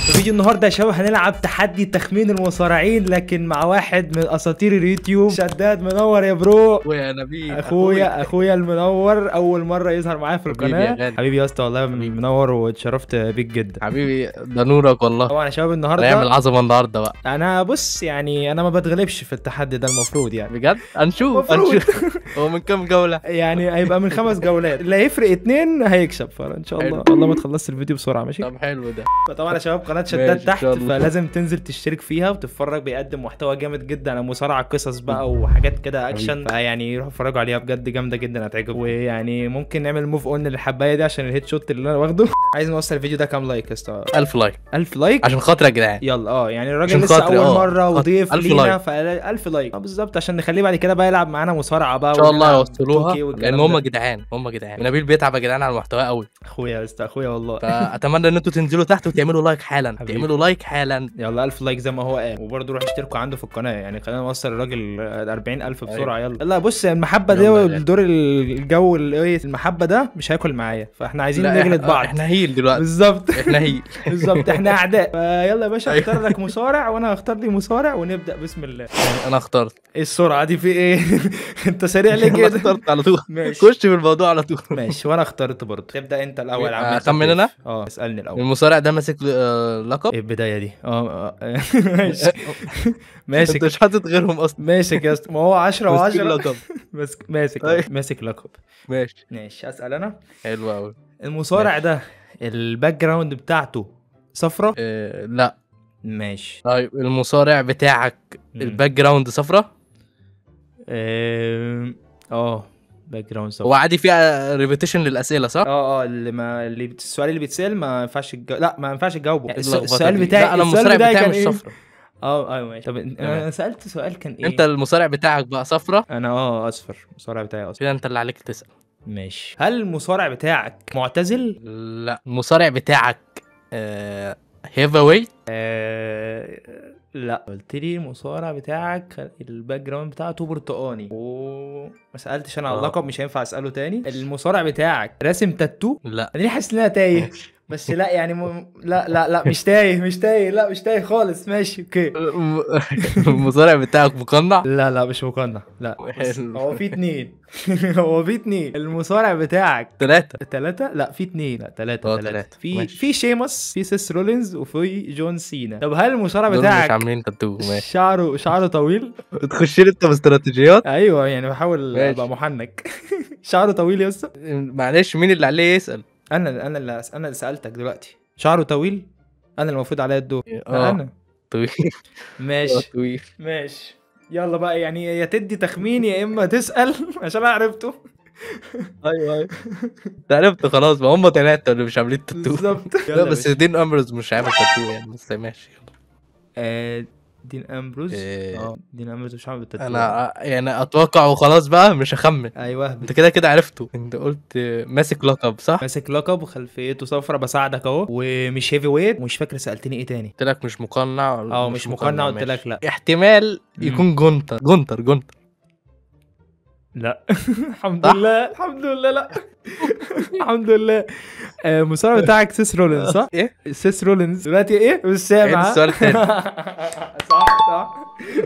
في فيديو النهارده يا شباب هنلعب تحدي تخمين المصارعين لكن مع واحد من اساطير اليوتيوب شداد منور يا برو ويا نبيل اخويا اخويا المنور اول مره يظهر معايا في حبيبي يا القناه غالي. حبيبي يا اسطى والله منور واتشرفت بيك جدا حبيبي ده نورك والله طبعا يا شباب نعمل النهارده عظمه النهارده بقى انا بص يعني انا ما بتغلبش في التحدي ده المفروض يعني بجد هنشوف مفروض. هنشوف هو من كام جوله يعني هيبقى من خمس جولات اللي هيفرق اتنين هيكسب فان شاء الله حلو. والله ما تخلصش الفيديو بسرعه ماشي طب حلو ده فطبعا يا شباب قناه ماشي شداد إن تحت شاء الله. فلازم تنزل تشترك فيها وتتفرج بيقدم محتوى جامد جدا عن مصارعه قصص بقى وحاجات كده اكشن فيعني روحوا اتفرجوا عليها بجد جامده جدا هتعجبكم ويعني ممكن نعمل موف اون للحبايه دي عشان الهيد شوت اللي انا واخده عايز نوصل الفيديو ده كام لايك يا اسطى 1000 لايك 1000 لايك عشان خاطر يا جدعان يلا اه يعني الراجل عشان لسه خاطري، اول اه. مره خاطر. وضيف ألف لينا لايك. ف 1000 لايك اه بالظبط عشان نخليه بعد كده بقى يلعب معانا مصارعه بقى ان شاء الله ونلعب يوصلوها 2K والكلام لان هم ده. جدعان هم جدعان نبيل بيتعب يا جدعان على المحتوى قوي اخويا يا اسطى اخويا والله فاتمنى ان انتوا تنزلوا تحت وتعملوا لايك حالا حبيبي. تعملوا لايك حالا يلا 1000 لايك زي ما هو قال وبرضه روح اشتركوا عنده في القناه يعني خلينا نوصل الراجل 40000 بسرعه يلا يلا بص المحبه دي يلا يا غالي. والدور الجو اللي ايه المحبه ده مش هياكل معايا فاحنا عايزين لا، نجلد إحنا- بعض احنا هيل دلوقتي بالظبط احنا هيل بالظبط احنا اعداء فيلا يا باشا أيوة. اختار لك مصارع وانا هختار لي مصارع ونبدا بسم الله انا اخترت ايه السرعه دي في ايه انت سريع ليه انا كده اخترت على طول ماشي خش في الموضوع على طول ماشي وانا اخترت برضه تبدا انت الاول يا عم أنت أخمن الضيف. أنا؟ اه اسالني الاول المصارع ده ماسك آه، لقب ايه البدايه دي اه آه، ماشي ماسك انت مش حاطط غيرهم اصلا ماسك يا اسطى ما هو 10 ماسك و10 لقب ماسك ماسك أيوة. ماسك لقب ماشي ماشي اسال انا حلو قوي المصارع ماشي. ده الباك جراوند بتاعته صفرة آه لا ماشي طيب المصارع بتاعك مم. الباك جراوند صفرة آم، اه باك جراوند هو صفرة عادي فيها ريبيتيشن للاسئله صح؟ اه اه اللي ما اللي بت- السؤال اللي بيتسال ما ينفعش الجو... لا ما ينفعش تجاوبه يعني الس- اللخبطة السؤال دي. بتاعي لا انا السؤال المصارع بتاعي بتاعي كان مش ايه صفرة اه ايوه ماشي طب تمام. انا سالت سؤال كان ايه انت المصارع بتاعك بقى صفرة انا اه اصفر المصارع بتاعي اصفر كده انت اللي عليك تسال ماشي هل المصارع بتاعك معتزل لا المصارع بتاعك آه هيفا ويت آه... لا قلت لي المصارع بتاعك الباك جراوند بتاعته برتقاني وما سالتش انا على آه. اللقب مش هينفع اساله تاني المصارع بتاعك راسم تاتو لا انا ليه حاسس ان انا تايه بس لا يعني م... لا لا لا مش تايه مش تايه لا مش تايه خالص ماشي اوكي المصارع بتاعك مقنع لا لا مش مقنع لا بس حلو. هو في اتنين هو في اتنين المصارع بتاعك ثلاثة ثلاثة لا في اتنين لا ثلاثة اه، ثلاثة تلاتة. في ماشي. في شيمس في سيس رولينز وفي جون سينا طب هل المصارع دول مش بتاعك عاملين تاتو ماشي شعره شعره طويل تخش لي انت باستراتيجيات ايوه يعني بحاول ماشي. ابقى محنك شعره طويل يا اسطى معلش مين اللي عليه يسال انا انا اللي انا اللي سالتك دلوقتي شعره طويل انا اللي المفروض عليا الدور اه انا طويل ماشي طويل ماشي يلا بقى يعني يا تدي تخمين يا اما تسال عشان انا عرفته ايوه ايوه انت عرفت خلاص ما هم ثلاثة اللي مش عاملين تاتو بالظبط لا يلا بس بس دين امرز مش عامل تاتو يعني بس ماشي آه دين امبروز إيه. اه دين امبروز مش عامل بالتاتو انا يعني اتوقع وخلاص بقى مش هخمن ايوه انت كده كده عرفته انت قلت ماسك لقب صح ماسك لقب وخلفيته صفرة بساعدك اهو ومش هيفي ويت ومش فاكر سالتني ايه تاني قلت لك مش مقنع ولا اه مش مقنع قلت ماشي. لك لا احتمال مم. يكون جونتر جونتر جونتر لا الحمد صح؟ لله الحمد لله لا الحمد لله آه، المصارع بتاعك سيس رولينز صح؟ ايه سيس رولينز دلوقتي ايه؟ مش سامع عيد السؤال تاني. صح صح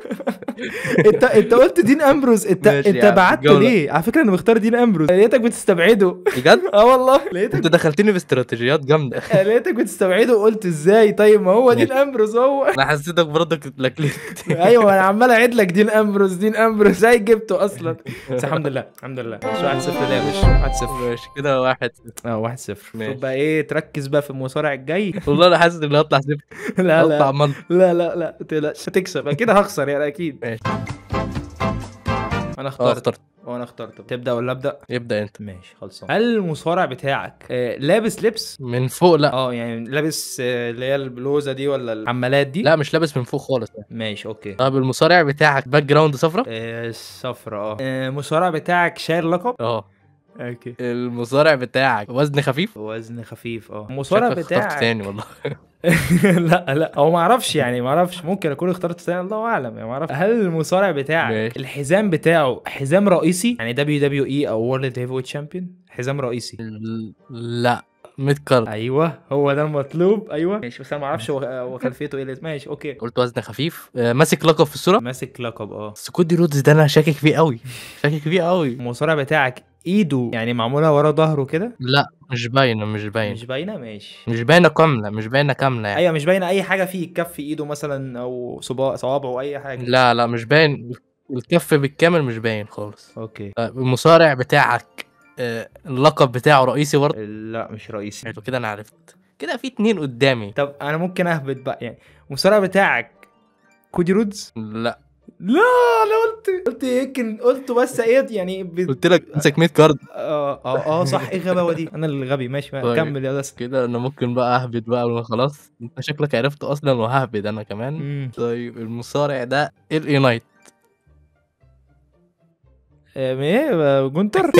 انت انت قلت دين امبروز انت ماشي انت يا عم، بعت جولة. ليه؟ على فكره انا مختار دين امبروز لقيتك بتستبعده بجد اه والله لقيتك انت دخلتني باستراتيجيات جامده لقيتك بتستبعده وقلت ازاي طيب ما هو دين امبروز هو انا حسيتك برضك اتلكليت ايوه انا عمال اعيد لك دين امبروز دين امبروز ازاي جبته اصلا بس الحمد لله الحمد لله مش 1 0 ليه مش 1 0 ماشي كده واحد اه 1 0 ماشي. تبقى ايه تركز بقى في المصارع الجاي والله انا حاسس اني هطلع صفر لا هطلع لا من لا لا لا ما تقلقش هتكسب اكيد هخسر يعني اكيد ماشي انا اه اخترت اخترت وانا اخترت تبدا ولا ابدا يبدا انت ماشي خلصان هل المصارع بتاعك آه لابس لبس من فوق لا اه يعني لابس آه اللي هي البلوزه دي ولا الحمالات دي لا مش لابس من فوق خالص ماشي اوكي طب المصارع بتاعك باك جراوند صفرة آه صفرة اه آه، المصارع بتاعك شايل لقب اه اوكي المصارع بتاعك وزن خفيف وزن خفيف اه المصارع شكلك اخترت بتاعك تاني والله لا لا هو ما اعرفش يعني ما اعرفش ممكن اكون اخترت تاني الله اعلم يعني ما اعرفش هل المصارع بتاعك ماشي. الحزام بتاعه حزام رئيسي يعني دبليو دبليو اي او وورلد هيفي ويت شامبيون حزام رئيسي ل- لا ميد كارد ايوه هو ده المطلوب ايوه ماشي بس انا ما اعرفش هو هو خلفيته ايه اللي- ماشي اوكي قلت وزن خفيف آه، ماسك لقب في الصوره ماسك لقب اه بس كودي رودز ده انا شاكك فيه قوي شاكك فيه قوي المصارع بتاعك ايده يعني معموله ورا ظهره كده لا مش باينه مش باين مش باينه ماشي مش باينه كامله مش باينه كامله يعني ايوه مش باينه اي حاجه فيه كف ايده مثلا او صباع صوابعه اي حاجه لا لا مش باين الكف بالكامل مش باين خالص اوكي آه، المصارع بتاعك آه، اللقب بتاعه رئيسي برضه لا مش رئيسي حلو كده انا عرفت كده في اتنين قدامي طب انا ممكن اهبط بقى يعني المصارع بتاعك كودي رودز لا لا انا قلت قلت يمكن قلت بس ايه يعني بت... قلت لك امسك ميد كارد اه اه اه صح ايه الغباوه دي انا اللي غبي ماشي طيب. كمل يا بس كده انا ممكن بقى اهبد بقى وأنا خلاص انت شكلك عرفت اصلا وههبد انا كمان مم. طيب المصارع ده ال اي نايت آه، ايه جونتر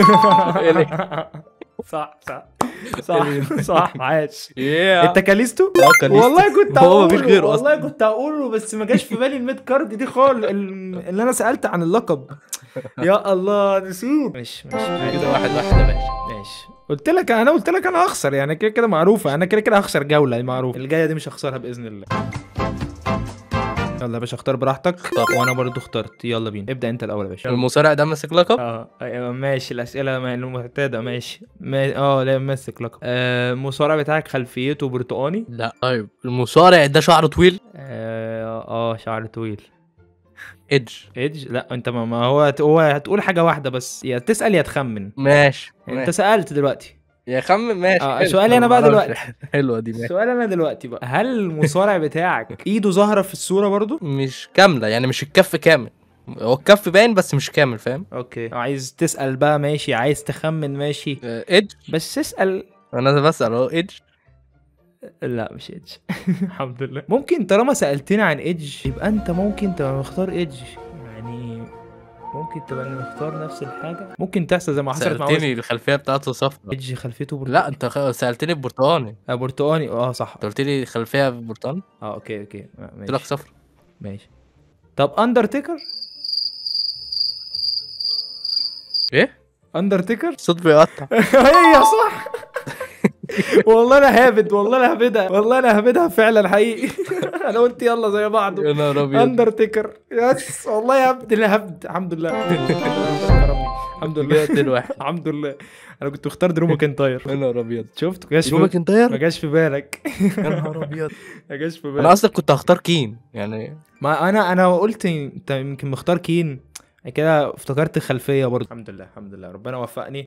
صح صح صح صح عاش انت كاليستو اه كان والله كنت هو هقوله مفيش غيره والله أصلاً. كنت هقوله بس ما جاش في بالي الميد كارد دي خالص ال- اللي انا سالت عن اللقب يا الله نسيت ماشي ماشي كده واحد واحد يا باشا ماشي قلت لك انا قلت لك انا هخسر يعني كده كده معروفه انا كده كده هخسر جوله معروف الجايه دي مش هخسرها باذن الله يلا يا باشا اختار براحتك وانا برضو اخترت يلا بينا ابدا انت الاول يا باشا المصارع ده ماسك لقب اه أيوة، ماشي الاسئله ما- المعتاده ماشي ما... اه لا ماسك لقب آه المصارع بتاعك خلفيته برتقاني لا طيب المصارع ده شعره طويل اه اه شعر طويل ايدج ايدج لا انت ما, ما هو هو هتقول حاجه واحده بس يا تسال يا تخمن ماشي انت ماشي. سالت دلوقتي يا خمن ماشي آه، حلو. سؤالي أنا بقى معرفش. دلوقتي. حلوه دي ماشي السؤال انا دلوقتي بقى هل المصارع بتاعك ايده ظاهره في الصوره برضو مش كامله يعني مش الكف كامل هو الكف باين بس مش كامل فاهم اوكي عايز تسال بقى ماشي عايز تخمن ماشي آه، ايدج بس اسال انا بسال اهو ايدج لا مش ايدج الحمد لله ممكن طالما سالتني عن ايدج يبقى انت ممكن تبقى مختار ايدج يعني ممكن تبقى نختار نفس الحاجه ممكن تحصل زي ما حصلت مع سالتني الخلفيه بتاعته صفرا ايدج خلفيته برتقاني لا انت خ- سالتني ببرتقاني آه، برتقاني اه صح انت قلت لي خلفيه برتقاني اه اوكي اوكي آه، قلت لك ماشي صفر ماشي طب اندرتيكر ايه اندرتيكر الصوت بيقطع هي صح والله انا هابد والله انا هبدها والله انا هبدها فعلا حقيقي انا قلت يلا زي بعض يا نهار ابيض اندرتيكر يس والله يا هبد انا هبد الحمد لله كرمني. الحمد لله جبت الواحد الحمد لله انا كنت مختار درو ماكنتاير يا نهار ابيض شفت ما جاش درو في ما ماكنتاير جاش في بالك يا نهار ابيض ما جاش في انا بالك اصلا كنت هختار كين يعني ما انا انا قلت انت يمكن مختار كين بعد كده افتكرت الخلفيه برضه الحمد لله الحمد لله ربنا وفقني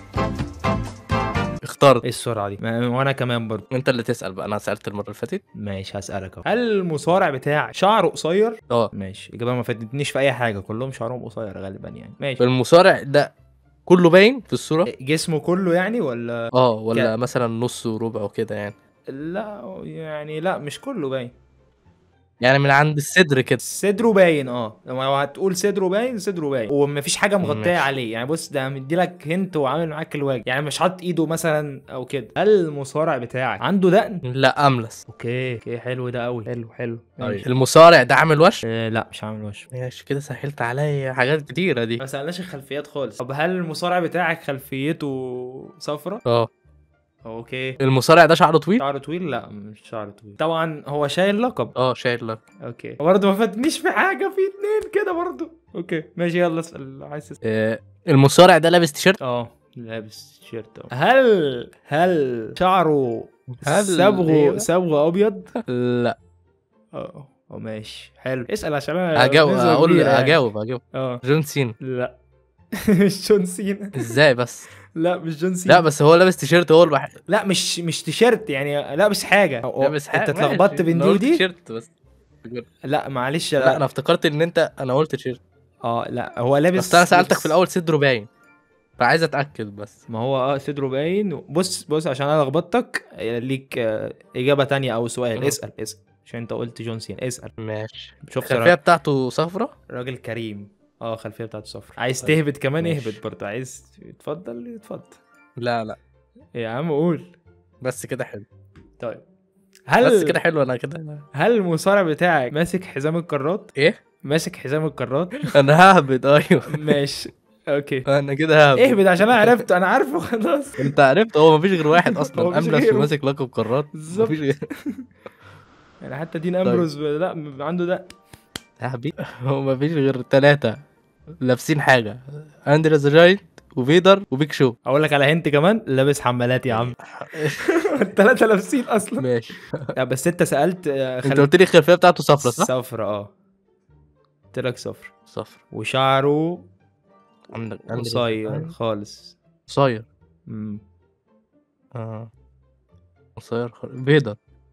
اخترت ايه السرعه دي ما- وانا كمان برضه انت اللي تسال بقى انا سالت المره اللي فاتت ماشي هسألك اهو هل المصارع بتاعك شعره قصير؟ اه ماشي إجابة ما فادتنيش في أي حاجة كلهم شعرهم قصير غالبا يعني ماشي المصارع ده كله باين في الصوره جسمه كله يعني ولا اه ولا كام؟ مثلا نص وربع وكده يعني لا يعني لا مش كله باين يعني من عند الصدر كده صدره باين اه لو هتقول صدره باين صدره باين ومفيش حاجه مغطيه ماشي. عليه يعني بص ده مدي لك هنت وعامل معاك الواجب يعني مش حاطط ايده مثلا او كده هل المصارع بتاعك عنده دقن لا املس اوكي اوكي حلو ده قوي حلو حلو ماشي. المصارع ده عامل وش آه لا مش عامل وش ماشي كده سهلت عليا حاجات كتيره دي ما سالناش الخلفيات خالص طب هل المصارع بتاعك خلفيته صفرة اه اوكي المصارع ده شعره طويل شعره طويل لا مش شعره طويل طبعا هو شايل لقب اه شايل لك اوكي برضه ما فاتنيش في حاجه في اتنين كده برضه اوكي ماشي يلا اسال عايز تسال آه المصارع ده لابس تيشيرت اه لابس تيشيرت اه هل هل شعره هل صبغه إيه؟ صبغه ابيض لا اه اه ماشي حلو اسال عشان انا هجاوب بنسبة اقول كبيرة يعني. هجاوب هجاوب اه جون سينا لا مش جون سينا ازاي بس لا مش جون سينا لا بس هو لابس تيشيرت هو الوحيد لا مش مش تيشيرت يعني لابس حاجه أو- لابس حاجه انت اتلخبطت ماشي. بين أنا دي قلت ودي تيشيرت بس لا معلش لا, لا, انا افتكرت ان انت انا قلت تيشيرت اه لا هو لابس بس انا سالتك لبس- في الاول صدره باين فعايز اتاكد بس ما هو اه صدره باين بص بص عشان انا لخبطتك ليك آه، اجابه تانية او سؤال اه. اسال اسال عشان انت قلت جون سينا اسال ماشي شوف الخلفيه بتاعته صفرة راجل كريم اه خلفيه بتاعته صفر عايز طيب، تهبط كمان ماشي. اهبط برضه عايز اتفضل اتفضل لا لا يا عم قول بس كده حلو طيب هل بس كده حلو انا كده هل المصارع بتاعك ماسك حزام القارات ايه ماسك حزام القارات انا ههبد ايوه ماشي اوكي انا كده ههبد اهبد عشان انا عرفته انا عارفه خلاص انت عرفت هو مفيش غير واحد هو اصلا مفيش املس غيره. وماسك لقب قارات بالظبط. مفيش غير يعني حتى دين امبروز لا عنده ده يا حبيبي هو مفيش غير ثلاثة لابسين حاجة اندريا ذا جاينت وفيدر وبيك شو اقول لك على هنت كمان لابس حمالات يا عم الثلاثه لابسين اصلا ماشي لا بس انت سالت آه، انت قلت لي الخلفية بتاعته صفرا صح؟ صفرا اه قلت لك صفر صفرا وشعره عندك أندريا قصير جاينت. خالص قصير مم. اه قصير خالص فيدر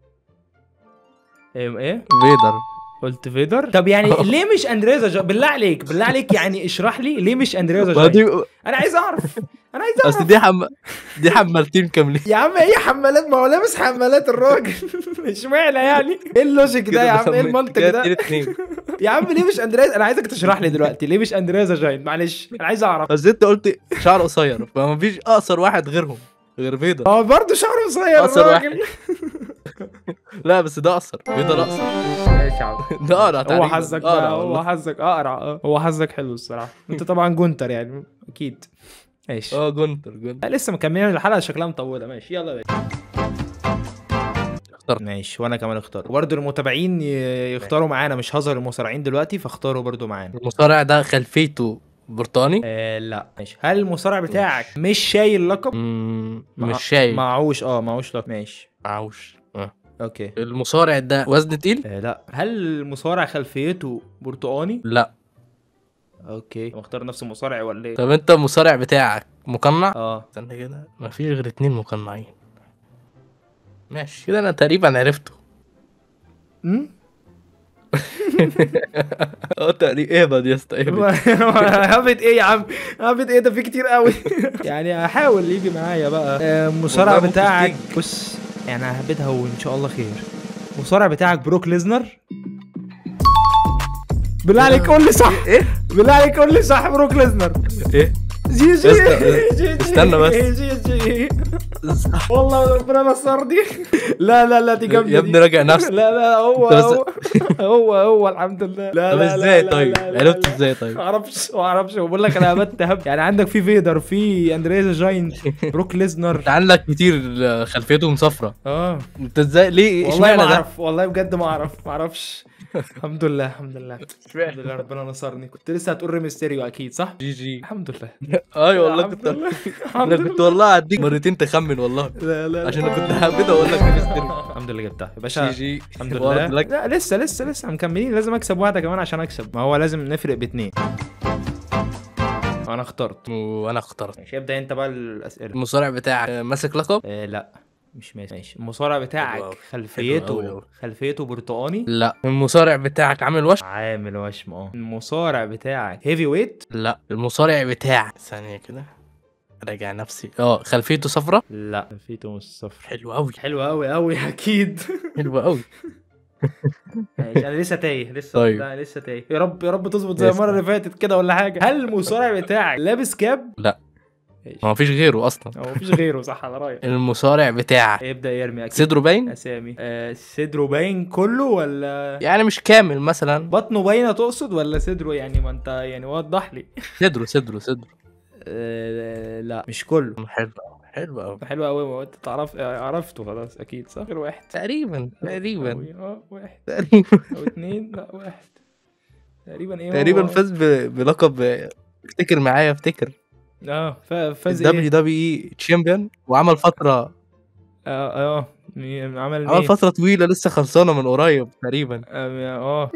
ايه ايه فيدر قلت فيدر طب يعني ليه مش اندريزا جا... بالله عليك بالله عليك يعني اشرح لي ليه مش اندريزا ما جاي دي انا عايز اعرف انا عايز اعرف اصل دي حم دي حمالتين كاملين يا عم هي حمالات ما هو لابس حمالات الراجل اشمعنى يعني ايه اللوجيك ده يا عم ايه المنطق ده اتنين يا عم ليه مش اندريزا انا عايزك تشرح لي دلوقتي ليه مش اندريزا جاين معلش انا عايز اعرف بس انت قلت شعر قصير فما فيش اقصر واحد غيرهم غير فيدر هو برضه شعره قصير أقصر الراجل لا بس ده اقصر فيدر اقصر ماشي يا عم ده اقرع هو تقريباً. حظك أقرع بقى هو والله. حظك اقرع اه هو حظك حلو الصراحه انت طبعا جونتر يعني اكيد ماشي اه جونتر جونتر لا، لسه مكملين الحلقه شكلها مطوله ماشي يلا بقى اخترت. ماشي وانا كمان اختار وبرضه المتابعين ي- يختاروا معانا مش هظهر المصارعين دلوقتي فاختاروا برضه معانا المصارع ده خلفيته برتقاني آه لا ماشي هل المصارع بتاعك مش شايل لقب مم، مع- مش شايل معهوش اه معهوش لقب ماشي معوش آه. اوكي المصارع ده وزن تقيل آه لا هل المصارع خلفيته برتقاني لا اوكي مختار نفس المصارع ولا ايه طب انت المصارع بتاعك مقنع اه استنى كده مفيش غير اتنين مقنعين ماشي كده انا تقريبا عرفته امم اه تقريبا اهبط يا اسطى اهبط هابط ايه يا عم هابط ايه ده في كتير قوي يعني هحاول يجي معايا بقى آه، المصارع والله ممكن بتاعك تيجي. بص يعني ههبدها وان شاء الله خير المصارع بتاعك بروك ليزنر بالله عليك قول لي صح ايه بالله عليك قول لي صح بروك ليزنر ايه جي جي است- جي جي استنى بس. جي جي والله ربنا نصرني لا لا لا دي جامده يا دي. ابني راجع نفسك لا لا هو أنت بس- هو هو هو الحمد لله لا طب لا لا ازاي لا طيب لا لا عرفت لا. ازاي طيب ما اعرفش ما اعرفش بقول لك انا هبت هب يعني عندك في فيدر في اندريزا جاينت بروك ليزنر انت عندك كتير خلفيتهم صفرة اه انت ازاي ليه والله اشمعنى ما ده اعرف والله بجد ما اعرف ما اعرفش الحمد لله الحمد لله الحمد لله ربنا نصرني كنت لسه هتقول ريمستيريو اكيد صح جي جي الحمد لله ايوه والله الحمد كنت لله الحمد انا كنت والله هديك مرتين تخمن والله لا لا عشان انا كنت هبدا اقول لك ميستري الحمد لله جبتها يا جي باشا جي الحمد وارد لله لك لا لسه لسه لسه مكملين لازم اكسب واحده كمان عشان اكسب ما هو لازم نفرق باتنين انا اخترت وانا اخترت ماشي ابدا انت بقى الاسئله المصارع بتاعك ماسك لقب آه لا مش ماشي ماشي المصارع بتاعك حلو أوي. حلو خلفيته أوي. خلفيته برتقاني لا المصارع بتاعك عامل وش عامل وشم اه المصارع بتاعك هيفي ويت لا المصارع بتاعك ثانيه كده راجع نفسي اه خلفيته صفرة لا خلفيته مش صفر حلو قوي حلو قوي قوي اكيد حلو قوي ماشي انا لسه تايه لسه طيب. لا لسه تايه يا رب يا رب تظبط زي لسه. المره اللي فاتت كده ولا حاجه هل المصارع بتاعك لابس كاب لا. ماشي. ما فيش غيره اصلا هو مفيش غيره صح على رايك المصارع بتاعك يبدا يرمي اكيد صدره باين اسامي آه صدره باين كله ولا يعني مش كامل مثلا بطنه باينه تقصد ولا صدره يعني ما انت يعني وضح لي صدره صدره صدره آه لا مش كله حلو حلو قوي حلو قوي ما انت تعرف عرفته خلاص اكيد صح غير واحد تقريبا تقريبا أوي، اه واحد تقريبا او اتنين لا واحد تقريبا ايه هو؟ تقريبا فاز ب- بلقب افتكر معايا افتكر اه ف- فاز الدبليو ايه دبليو اي تشامبيون وعمل فتره اه اه مين- عمل عمل مين فتره طويله لسه خلصانه من قريب تقريبا اه اه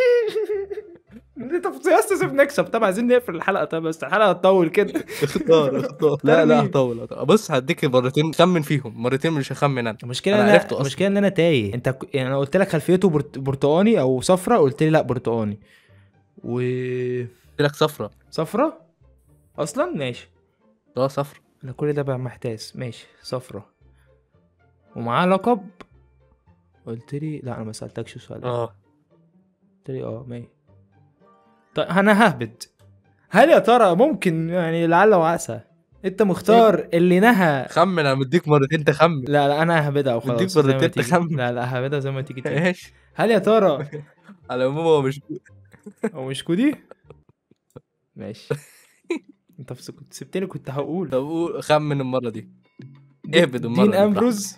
انت يا اسطى سيب نكسب طب عايزين نقفل الحلقه طب بس الحلقه تطول كده اختار اختار لا لا ترمي. هطول هطول. بص هديك مرتين خمن فيهم مرتين مش هخمن انا المشكله أنا انا عرفته أصلاً. المشكله ان انا تايه انت ك- يعني انا قلت لك خلفيته برت... برتقاني او صفرة قلت لي لا برتقاني و قلت لك صفرة صفرة اصلا ماشي اه صفرة انا كل ده بقى محتاس ماشي صفرة ومعاه لقب قلت لي لا انا ما سالتكش السؤال ده اه قلت لي اه ماشي طيب انا ههبد هل يا ترى ممكن يعني لعل وعسى انت مختار اللي نهى خمن انا مديك مرتين تخمن لا لا انا ههبدها وخلاص بديك زي ما مرتين تيجي. تخمن. لا لا ههبدها زي ما تيجي تيجي ماشي هل يا ترى على العموم هو مش هو مش كودي ماشي انت فس- كنت سبتني كنت هقول طب قول- خمن المره دي اهبد المره دين دي امبروز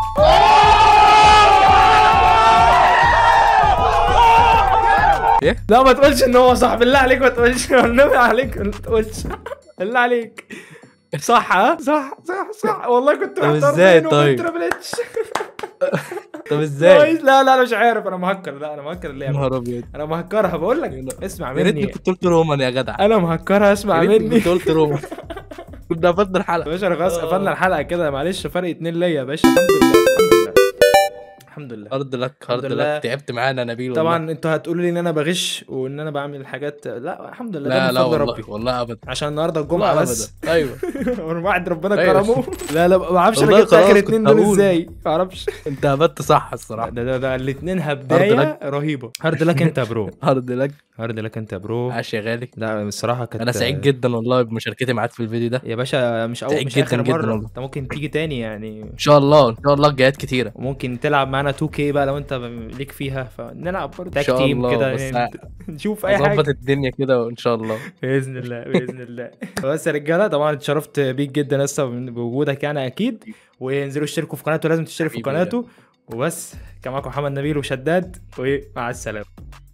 إيه؟ لا ما تقولش ان هو صح بالله عليك ما تقولش والنبي عليك ما تقولش بالله عليك صح ها صح صح صح والله كنت طب محتار إزاي بينه وبين طيب؟ تريبل اتش طب ازاي كويس. لا لا انا مش عارف انا مهكر لا انا مهكر يا اللعبه نهار ابيض انا مهكرها بقول لك اسمع يا ريتني مني كنت قلت رومان يا جدع انا مهكرها اسمع يا ريتني مني كنت قلت رومان كنا قفلنا يا الحلقه باشا انا خلاص آه. قفلنا الحلقه كده معلش فرق اتنين ليا يا باشا الحمد لله الحمد لله الحمد لله هارد لك هارد لله. لك تعبت معانا يا نبيل والله. طبعا انتوا هتقولوا لي ان انا بغش وان انا بعمل حاجات لا الحمد لله ده لا من لا فضل والله ربي والله ابدا عشان النهارده الجمعه والله بس أبداً. ايوه واحد ربنا أيوة. كرمه لا لا ما اعرفش انا والله جبت اخر خلاص اتنين كنت دول هقول. ازاي ما اعرفش انت هبت صح الصراحه ده ده ده الاتنين هارد هبدايه لك. رهيبه هارد لك انت يا برو هارد لك هارد لك انت يا برو عاش يا غالي لا الصراحه كانت انا سعيد جدا والله بمشاركتي معاك في الفيديو ده يا باشا مش اول سعيد مش جداً اخر جداً مره والله. انت ممكن تيجي تاني يعني ان شاء الله ان شاء الله جايات كتيره وممكن تلعب معانا 2 كي بقى لو انت ليك فيها فنلعب برضه إن تاج شاء تيم الله، كده بس يعني نشوف اي حاجه اظبط الدنيا كده وان شاء الله باذن الله باذن الله بس يا رجاله طبعا اتشرفت بيك جدا لسه بوجودك يعني اكيد وانزلوا اشتركوا في قناته لازم تشتركوا في حبيبي يا قناته وبس كان معاكم محمد نبيل وشداد ومع السلامه